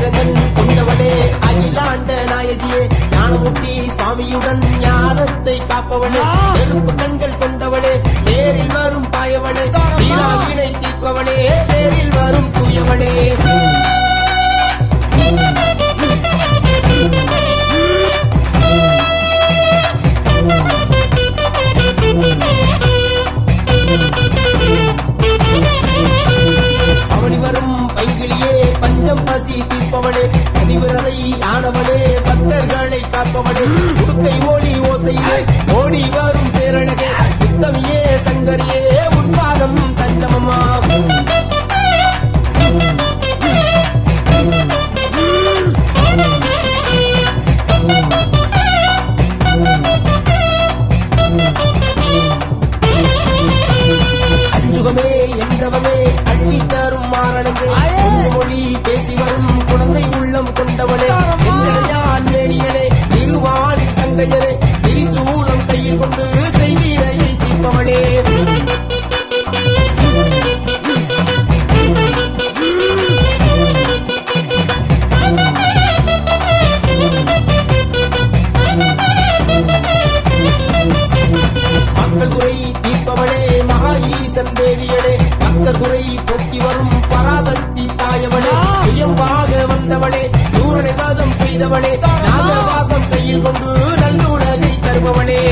ஆயிரங்கண் கொண்டவளே அகிலாண்ட நாயகியே ஞானமூர்த்தி சுவாமியுடன் ஞானத்தை காப்பவளே நெருப்பு கண்கள் கொண்டவளே நேரில் வரும் பாயவளே வீணை தீர்ப்பவளே நேரில் வரும் தூயவளே அவனி வரும் பைங்கிளியே பஞ்சம் பசி தீர்ப்பவளே பதிவிரதை ஆனவளே பக்தர்களை காப்பவளே உடுக்கை ஓடி ஓசையிலே ஓடி வரும் பேரழகே உத்தமியே சங்கரியே உன்பாதம் தஞ்சமம்மா அஞ்சுகமே என்றவமே அள்ளி தரும் மாறனங்கே மொழி பேசி வரும் குழந்தை உள்ளம் கொண்டவளே எஞ்சடையான் மேனியனே திருவாளின் தங்கையரே திரிசூலம் கையில் கொண்டு செய்வீரையை தீர்ப்பவளே மக்கள் குறை தீர்ப்பவளே மகா ஈசன் தேவியளே பக்தர் குறை போக்கி வரும் பராசக்தி தாயவளே சுயம்பாக வந்தவளே சூரனை வாதம் செய்தவளே நாகவாசம் கையில் கொண்டு நல்லுலகை தருபவளே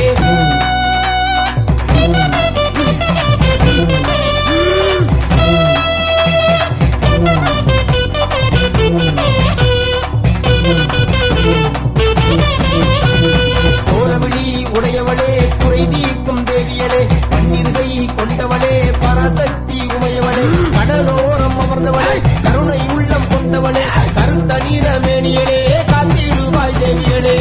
கோலவிழி உடையவளே குறை தீர்க்கும் தேவியளே பன்னிருகை கொண்டவளே பரசக்தி உமையவளே கடலோரம் அமர்ந்தவளே கருணை உள்ளம் கொண்டவளே கருத்த நீர மேனியளே காத்திடுவாய் தேவியளே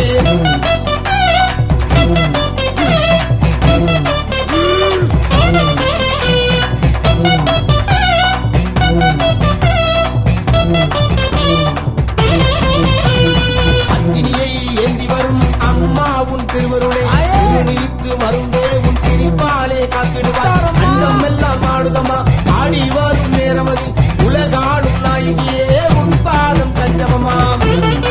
அக்கினியை ஏந்தி வரும் அம்மா உன் திருவருளே நீட்டு மருந்தே உன் சிரிப்பாலே காத்திடுவார் அண்டம் எல்லாம் ஆடுதம்மா ஆடி வரும் நேரமதில் உலகாடும் நாயகியே உன் பாதம் தஞ்சமமாம்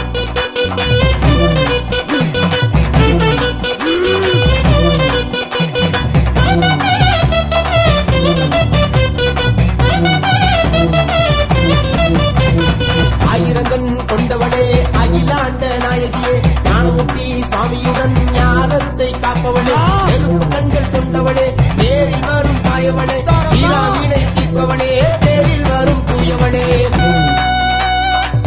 ஆயிரங்கண் கொண்டவளே அகிலாண்ட நாயகியே ஞானமூர்த்தி சுவாமியுடன் ஞானத்தை காப்பவளே நெருப்பு கண்கள் கொண்டவளே நேரில் வரும் பாயவளே வீணை தீர்ப்பவளே நேரில் வரும் தூயவளே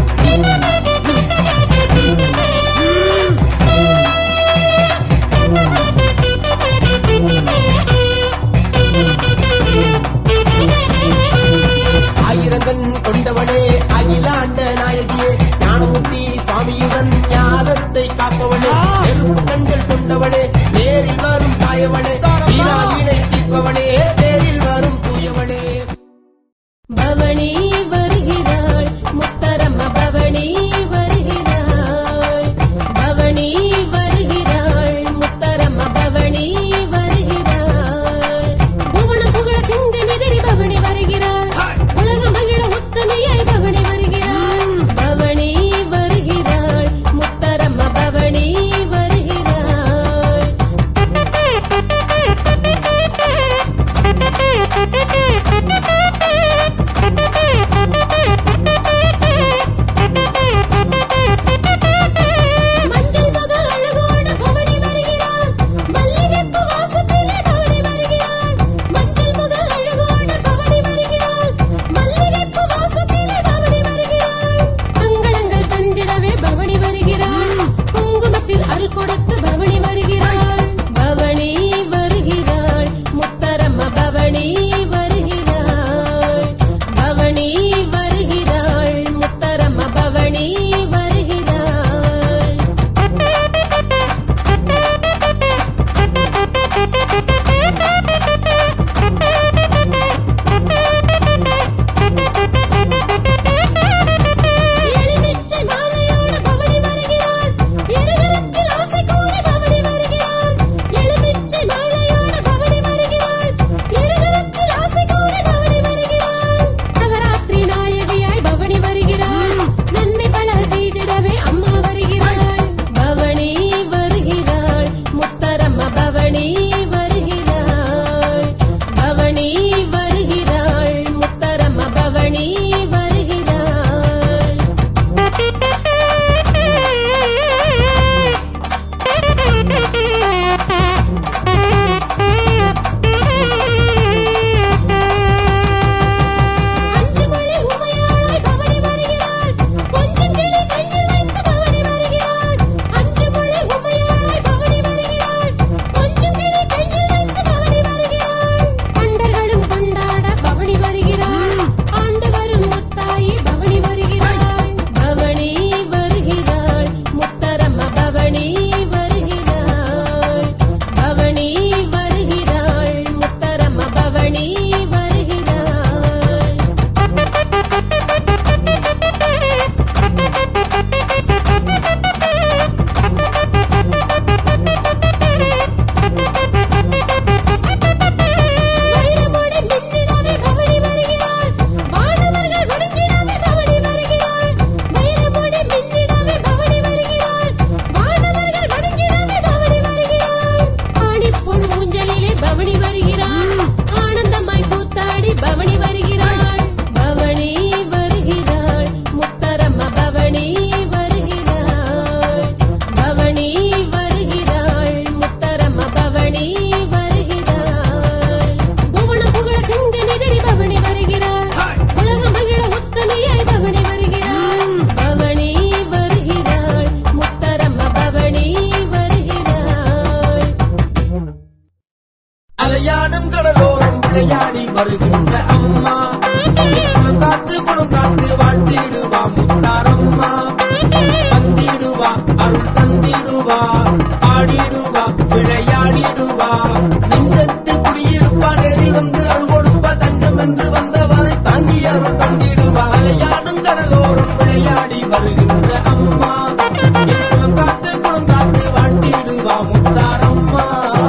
முத்தாரம்மா வந்திடுவா அருள் தந்திடுவா ஆடிடுவா விளையாடிடுவா நெஞ்சத்தில் குடியிருப்பா நேரில் வந்து அருள் கொடுப்பா தஞ்சம் என்று வந்தவனை தாங்கி அருள் தந்திடுவா அலையாடும் கடலோரம் விளையாடி வருகின்ற அம்மா என் குலம் காத்து குலம் காத்து வாழ்த்திடுவா முத்தாரம்மா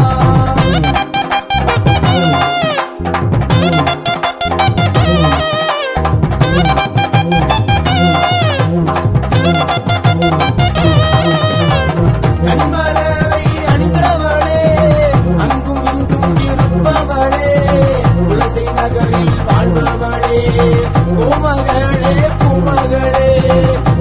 கண்மலரை அணிந்தவளே அங்கும் இங்கும் இருப்பவளே குலசை நகரில் வாழ்பவளே பூமகளே பூமகளே